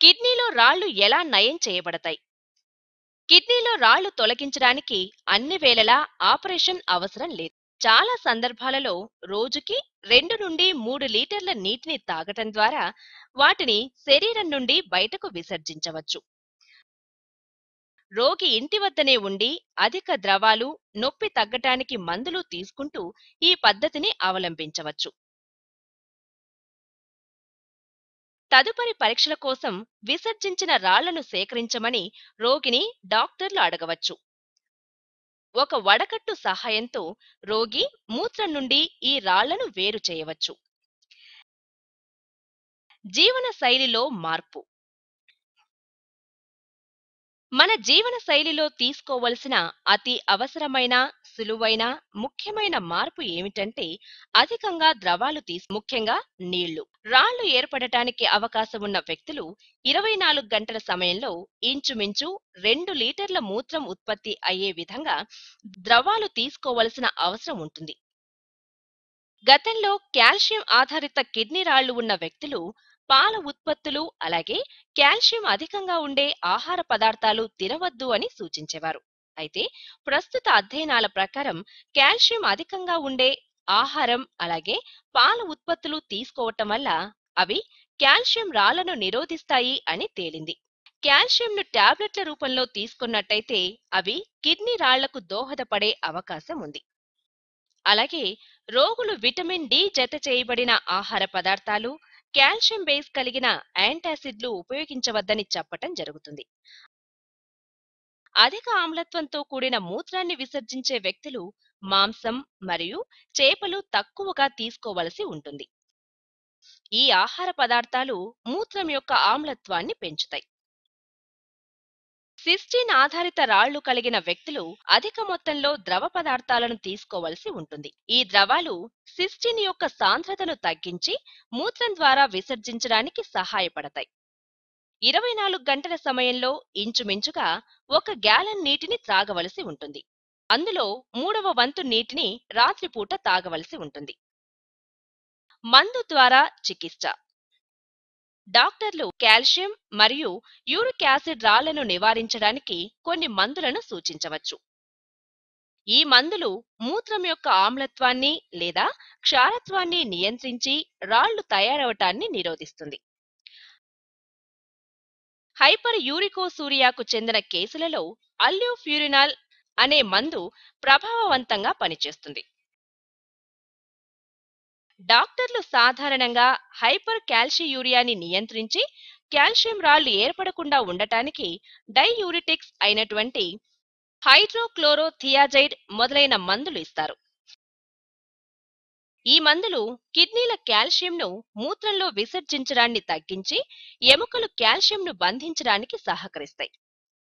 కిడ్నీలో రాళ్లు ఎలా నయం చేయబడతాయి కిడ్నీలో రాళ్లు తొలగించడానికి అన్ని వేళలా ఆపరేషన్ అవసరం లేదు చాలా సందర్భాలలో రోజుకి రెండు నుండి మూడు లీటర్ల నీటిని తాగటం ద్వారా వాటిని శరీరం నుండి బయటకు విసర్జించవచ్చు రోగి ఇంటి వద్దనే ఉండి అధిక ద్రవాలు నొప్పి తగ్గటానికి మందులు తీసుకుంటూ ఈ పద్ధతిని అవలంబించవచ్చు తదుపరి పరీక్షల కోసం విసర్జించిన రాళ్లను సేకరించమని రోగిని డాక్టర్లు అడగవచ్చు ఒక వడకట్టు సహాయంతో రోగి మూత్రం నుండి ఈ రాళ్లను వేరు చేయవచ్చు జీవన శైలిలో మార్పు మన జీవన శైలిలో తీసుకోవలసిన అతి అవసరమైన సులువైన ముఖ్యమైన మార్పు ఏమిటంటే అధికంగా ద్రవాలు తీసు ముఖ్యంగా నీళ్లు రాళ్లు ఏర్పడటానికి అవకాశం ఉన్న వ్యక్తులు ఇరవై నాలుగు గంటల సమయంలో ఇంచుమించు రెండు లీటర్ల మూత్రం ఉత్పత్తి అయ్యే విధంగా ద్రవాలు తీసుకోవలసిన అవసరం ఉంటుంది గతంలో కాల్షియం ఆధారిత కిడ్నీ రాళ్లు ఉన్న వ్యక్తులు పాల ఉత్పత్తులు అలాగే కాల్షియం అధికంగా ఉండే ఆహార పదార్థాలు తినవద్దు అని సూచించేవారు అయితే ప్రస్తుత అధ్యయనాల ప్రకారం కాల్షియం అధికంగా ఉండే ఆహారం అలాగే పాల ఉత్పత్తులు తీసుకోవటం వల్ల అవి కాల్షియం రాళ్లను నిరోధిస్తాయి అని తేలింది కాల్షియంను టాబ్లెట్ల రూపంలో తీసుకున్నట్టయితే అవి కిడ్నీ రాళ్లకు దోహదపడే అవకాశం ఉంది అలాగే రోగులు విటమిన్ డి జత చేయబడిన ఆహార పదార్థాలు కాల్షియం బేస్ కలిగిన యాంటాసిడ్లు ఉపయోగించవద్దని చెప్పటం జరుగుతుంది అధిక ఆమ్లత్వంతో కూడిన మూత్రాన్ని విసర్జించే వ్యక్తులు మాంసం మరియు చేపలు తక్కువగా తీసుకోవలసి ఉంటుంది ఈ ఆహార పదార్థాలు మూత్రం యొక్క ఆమ్లత్వాన్ని పెంచుతాయి సిస్టిన్ ఆధారిత రాళ్లు కలిగిన వ్యక్తులు అధిక మొత్తంలో ద్రవ పదార్థాలను తీసుకోవలసి ఉంటుంది ఈ ద్రవాలు సిస్టిన్ యొక్క సాంద్రతను తగ్గించి మూత్రం ద్వారా విసర్జించడానికి సహాయపడతాయి ఇరవై నాలుగు గంటల సమయంలో ఇంచుమించుగా ఒక గ్యాలన్ నీటిని త్రాగవలసి ఉంటుంది అందులో మూడవ వంతు నీటిని రాత్రిపూట తాగవలసి ఉంటుంది మందు ద్వారా చికిత్స డాక్టర్లు కాల్షియం మరియు యూరిక్ యాసిడ్ రాళ్లను నివారించడానికి కొన్ని మందులను సూచించవచ్చు ఈ మందులు మూత్రం యొక్క ఆమ్లత్వాన్ని లేదా క్షారత్వాన్ని నియంత్రించి రాళ్లు తయారవటాన్ని నిరోధిస్తుంది హైపర్ యూరికోసూరియాకు చెందిన కేసులలో అల్యూఫ్యూరినాల్ అనే మందు ప్రభావవంతంగా పనిచేస్తుంది డాక్టర్లు సాధారణంగా హైపర్ కాల్షియూరియాని నియంత్రించి కాల్షియం రాళ్లు ఏర్పడకుండా ఉండటానికి డైయూరిటిక్స్ అయినటువంటి హైడ్రోక్లోరోథియాజైడ్ మొదలైన మందులు ఇస్తారు ఈ మందులు కిడ్నీల కాల్షియంను మూత్రంలో విసర్జించడాన్ని తగ్గించి ఎముకలు కాల్షియంను బంధించడానికి సహకరిస్తాయి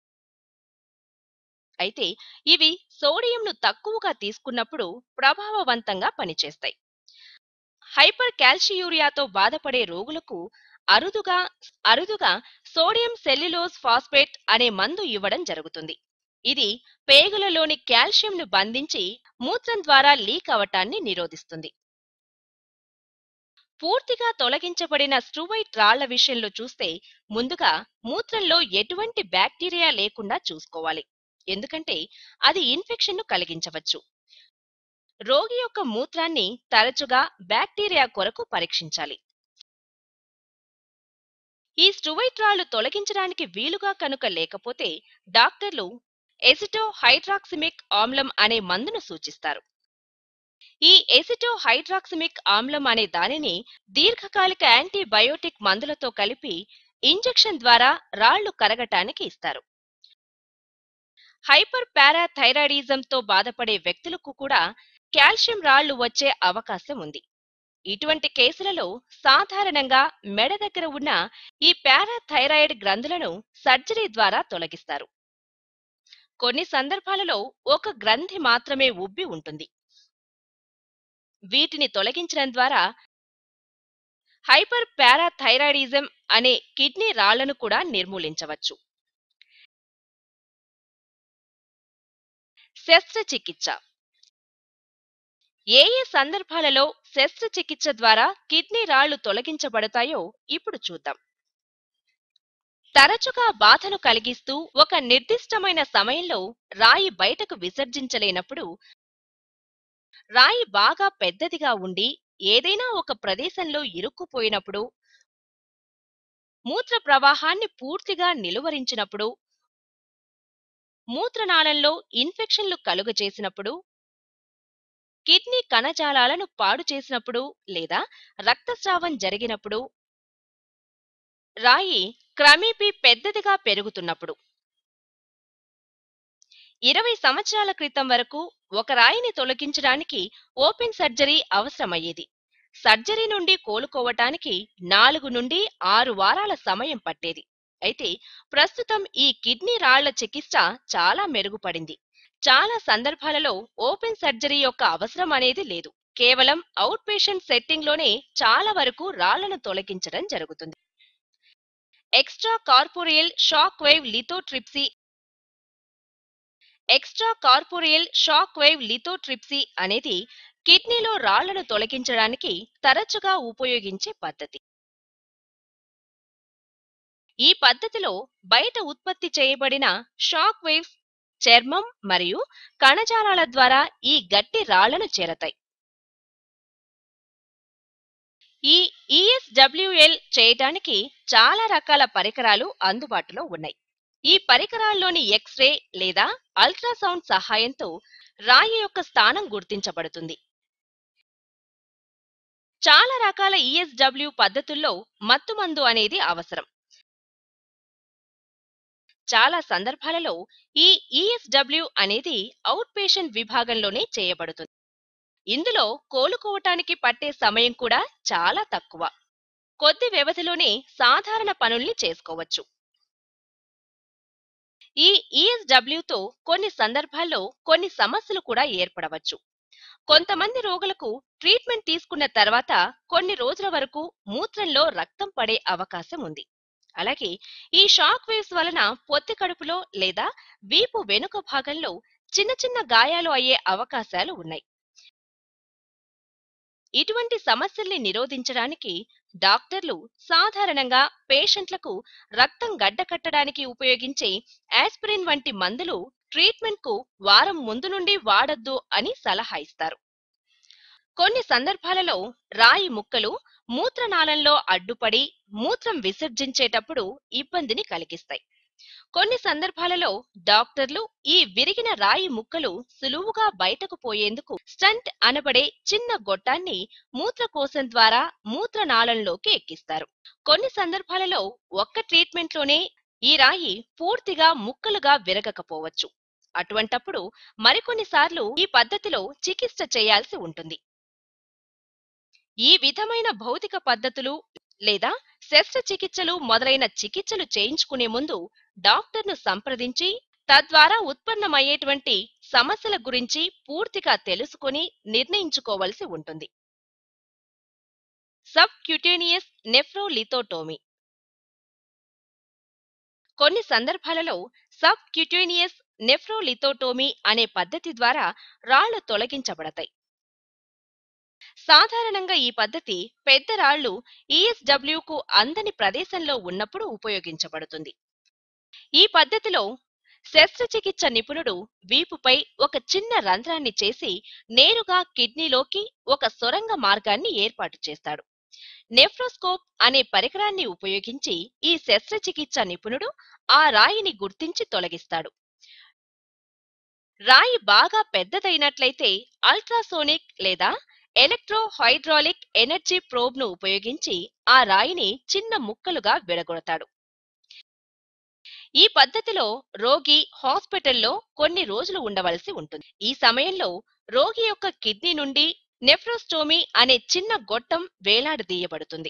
అయితే ఇవి సోడియంను తక్కువగా తీసుకున్నప్పుడు ప్రభావవంతంగా పనిచేస్తాయి హైపర్ కాల్షియూరియాతో బాధపడే రోగులకు అరుదుగా అరుదుగా సోడియం సెల్యులోజ్ ఫాస్ఫేట్ అనే మందు ఇవ్వడం జరుగుతుంది ఇది పేగులలోని కాల్షియంను బంధించి మూత్రం ద్వారా లీక్ అవటాన్ని నిరోధిస్తుంది పూర్తిగా తొలగించబడిన స్ట్రూవైట్ రాళ్ల విషయంలో చూస్తే ముందుగా మూత్రంలో ఎటువంటి బ్యాక్టీరియా లేకుండా చూసుకోవాలి ఎందుకంటే అది ఇన్ఫెక్షన్ను కలిగించవచ్చు రోగి యొక్క మూత్రాన్ని తరచుగా బ్యాక్టీరియా కొరకు పరీక్షించాలి ఈ స్ట్రువైట్ రాళ్లు తొలగించడానికి వీలుగా కనుక లేకపోతే డాక్టర్లు ఎసిటో హైడ్రాక్సిమిక్ ఆమ్లం అనే మందును సూచిస్తారు ఈ ఎసిటో హైడ్రాక్సిమిక్ ఆమ్లం అనే దానిని దీర్ఘకాలిక యాంటీబయోటిక్ మందులతో కలిపి ఇంజెక్షన్ ద్వారా రాళ్లు కరగటానికి ఇస్తారు హైపర్ పారాథైరాయిడిజంతో బాధపడే వ్యక్తులకు కూడా కాల్షియం రాళ్లు వచ్చే అవకాశం ఉంది ఇటువంటి కేసులలో సాధారణంగా మెడ దగ్గర ఉన్న ఈ పారాథైరాయిడ్ గ్రంథులను సర్జరీ ద్వారా తొలగిస్తారు కొన్ని సందర్భాలలో ఒక గ్రంథి మాత్రమే ఉబ్బి ఉంటుంది వీటిని తొలగించడం ద్వారా హైపర్ పారాథైరాయిడిజం అనే కిడ్నీ రాళ్లను కూడా నిర్మూలించవచ్చు శస్త్రచికిత్స ఏ ఏ సందర్భాలలో శస్త్రచికిత్స ద్వారా కిడ్నీ రాళ్లు తొలగించబడతాయో ఇప్పుడు చూద్దాం తరచుగా బాధను కలిగిస్తూ ఒక నిర్దిష్టమైన సమయంలో రాయి బయటకు విసర్జించలేనప్పుడు రాయి బాగా పెద్దదిగా ఉండి ఏదైనా ఒక ప్రదేశంలో ఇరుక్కుపోయినప్పుడు మూత్ర ప్రవాహాన్ని పూర్తిగా నిలువరించినప్పుడు మూత్రనాళంలో ఇన్ఫెక్షన్లు కలుగజేసినప్పుడు కిడ్నీ కణజాలాలను పాడు చేసినప్పుడు లేదా రక్తస్రావం జరిగినప్పుడు రాయి క్రమేపీ పెద్దదిగా పెరుగుతున్నప్పుడు ఇరవై సంవత్సరాల క్రితం వరకు ఒక రాయిని తొలగించడానికి ఓపెన్ సర్జరీ అవసరమయ్యేది సర్జరీ నుండి కోలుకోవటానికి నాలుగు నుండి ఆరు వారాల సమయం పట్టేది అయితే ప్రస్తుతం ఈ కిడ్నీ రాళ్ల చికిత్స చాలా మెరుగుపడింది చాలా సందర్భాలలో ఓపెన్ సర్జరీ యొక్క అవసరం అనేది లేదు కేవలం అవుట్ పేషెంట్ సెట్టింగ్ లోనే చాలా వరకు రాళ్లను తొలగించడం జరుగుతుంది extra corporeal shock wave lithotripsy extra corporeal shock wave lithotripsy అనేది కిడ్నీలో రాళ్లను తొలగించడానికి తరచుగా ఉపయోగించే పద్ధతి ఈ పద్ధతిలో బయట ఉత్పత్తి చేయబడిన షాక్ వేవ్స్ చర్మం మరియు కణజాలాల ద్వారా ఈ గట్టి రాళ్లను చేరతాయి ఈ ఈఎస్డబ్ల్యూఎల్ చేయటానికి చాలా రకాల పరికరాలు అందుబాటులో ఉన్నాయి ఈ పరికరాల్లోని ఎక్స్రే లేదా అల్ట్రాసౌండ్ సహాయంతో రాయి యొక్క స్థానం గుర్తించబడుతుంది చాలా రకాల ఈఎస్డబ్ల్యూ పద్ధతుల్లో మత్తుమందు అనేది అవసరం చాలా సందర్భాలలో ఈ ఈఎస్డబ్ల్యూ అనేది అవుట్ పేషెంట్ విభాగంలోనే చేయబడుతుంది ఇందులో కోలుకోవటానికి పట్టే సమయం కూడా చాలా తక్కువ కొద్ది వ్యవధిలోనే సాధారణ పనుల్ని చేసుకోవచ్చు ఈ ఈఎస్డబ్ల్యూతో కొన్ని సందర్భాల్లో కొన్ని సమస్యలు కూడా ఏర్పడవచ్చు కొంతమంది రోగులకు ట్రీట్మెంట్ తీసుకున్న తర్వాత కొన్ని రోజుల వరకు మూత్రంలో రక్తం పడే అవకాశం ఉంది అలాగే ఈ షాక్ వేవ్స్ వలన పొత్తి కడుపులో లేదా వీపు వెనుక భాగంలో చిన్న చిన్న గాయాలు అయ్యే అవకాశాలు ఉన్నాయి ఇటువంటి సమస్యల్ని నిరోధించడానికి డాక్టర్లు సాధారణంగా పేషెంట్లకు రక్తం గడ్డకట్టడానికి ఉపయోగించే ఆస్పిరిన్ వంటి మందులు ట్రీట్మెంట్ కు వారం ముందు నుండి వాడొద్దు అని సలహా ఇస్తారు కొన్ని సందర్భాలలో రాయి ముక్కలు మూత్రనాళంలో అడ్డుపడి మూత్రం విసర్జించేటప్పుడు ఇబ్బందిని కలిగిస్తాయి కొన్ని సందర్భాలలో డాక్టర్లు ఈ విరిగిన రాయి ముక్కలు సులువుగా బయటకు పోయేందుకు స్టంట్ అనబడే చిన్న గొట్టాన్ని మూత్రకోశం ద్వారా మూత్రనాళంలోకి ఎక్కిస్తారు కొన్ని సందర్భాలలో ఒక్క ట్రీట్మెంట్లోనే ఈ రాయి పూర్తిగా ముక్కలుగా విరగకపోవచ్చు అటువంటప్పుడు మరికొన్నిసార్లు ఈ పద్ధతిలో చికిత్స చేయాల్సి ఉంటుంది ఈ విధమైన భౌతిక పద్ధతులు లేదా శస్త్రచికిత్సలు మొదలైన చికిత్సలు చేయించుకునే ముందు డాక్టర్ను సంప్రదించి తద్వారా ఉత్పన్నమయ్యేటువంటి సమస్యల గురించి పూర్తిగా తెలుసుకొని నిర్ణయించుకోవలసి ఉంటుంది సబ్ క్యూటేనియస్ నెఫ్రోలిథోటోమీ కొన్ని సందర్భాలలో సబ్ క్యూటేనియస్ నెఫ్రోలిథోటోమీ అనే పద్ధతి ద్వారా రాళ్లు తొలగించబడతాయి సాధారణంగా ఈ పద్ధతి పెద్ద రాళ్లు ఈఎస్డబ్ల్యూకు అందని ప్రదేశంలో ఉన్నప్పుడు ఉపయోగించబడుతుంది ఈ పద్ధతిలో శస్త్రచికిత్స నిపుణుడు వీపుపై ఒక చిన్న రంధ్రాన్ని చేసి నేరుగా కిడ్నీలోకి ఒక సొరంగ మార్గాన్ని ఏర్పాటు చేస్తాడు నెఫ్రోస్కోప్ అనే పరికరాన్ని ఉపయోగించి ఈ శస్త్రచికిత్స నిపుణుడు ఆ రాయిని గుర్తించి తొలగిస్తాడు రాయి బాగా పెద్దదైనట్లయితే అల్ట్రాసోనిక్ లేదా ఎలక్ట్రో హైడ్రాలిక్ ఎనర్జీ ప్రోబ్ ను ఉపయోగించి ఆ రాయిని చిన్న ముక్కలుగా విడగొడతాడు ఈ పద్ధతిలో రోగి హాస్పిటల్లో కొన్ని రోజులు ఉండవలసి ఉంటుంది ఈ సమయంలో రోగి యొక్క కిడ్నీ నుండి నెఫ్రోస్టోమీ అనే చిన్న గొట్టం వేలాడదీయబడుతుంది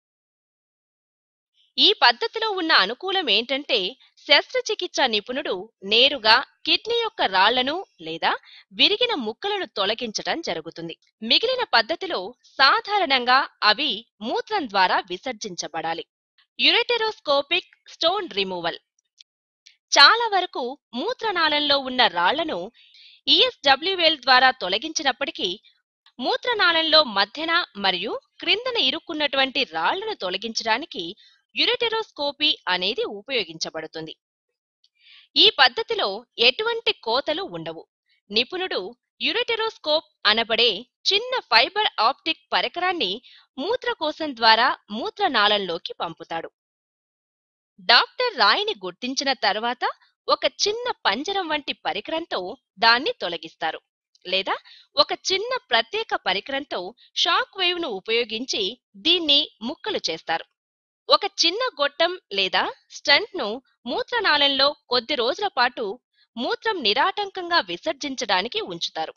ఈ పద్ధతిలో ఉన్న అనుకూలం ఏంటంటే శస్త్రచికిత్స నిపుణుడు నేరుగా కిడ్నీ యొక్క రాళ్లను లేదా విరిగిన ముక్కలను తొలగించటం జరుగుతుంది మిగిలిన పద్ధతిలో సాధారణంగా అవి మూత్రం ద్వారా విసర్జించబడాలి యురెటెరోస్కోపిక్ స్టోన్ రిమూవల్ చాలా వరకు మూత్రనాళంలో ఉన్న రాళ్లను ఈఎస్డబ్ల్యూఎల్ ద్వారా తొలగించినప్పటికీ మూత్రనాళంలో మధ్యన మరియు క్రిందన ఇరుక్కున్నటువంటి రాళ్లను తొలగించడానికి యురెటెరోస్కోపీ అనేది ఉపయోగించబడుతుంది ఈ పద్ధతిలో ఎటువంటి కోతలు ఉండవు నిపుణుడు యురెటెరోస్కోప్ అనబడే చిన్న ఫైబర్ ఆప్టిక్ పరికరాన్ని మూత్రకోశం ద్వారా మూత్రనాళంలోకి పంపుతాడు డాక్టర్ రాయిని గుర్తించిన తర్వాత ఒక చిన్న పంజరం వంటి పరికరంతో దాన్ని తొలగిస్తారు లేదా ఒక చిన్న ప్రత్యేక పరికరంతో షాక్ వేవ్ ను ఉపయోగించి దీన్ని ముక్కలు చేస్తారు ఒక చిన్న గొట్టం లేదా స్టంట్ ను మూత్రనాళంలో కొద్ది రోజుల పాటు మూత్రం నిరాటంకంగా విసర్జించడానికి ఉంచుతారు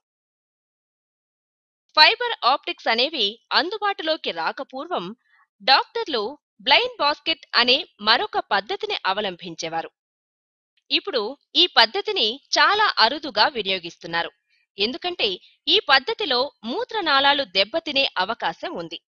ఫైబర్ ఆప్టిక్స్ అనేవి అందుబాటులోకి రాకపూర్వం డాక్టర్లు బ్లైండ్ బాస్కెట్ అనే మరొక పద్ధతిని అవలంబించేవారు ఇప్పుడు ఈ పద్ధతిని చాలా అరుదుగా వినియోగిస్తున్నారు ఎందుకంటే ఈ పద్ధతిలో మూత్రనాళాలు దెబ్బతినే అవకాశం ఉంది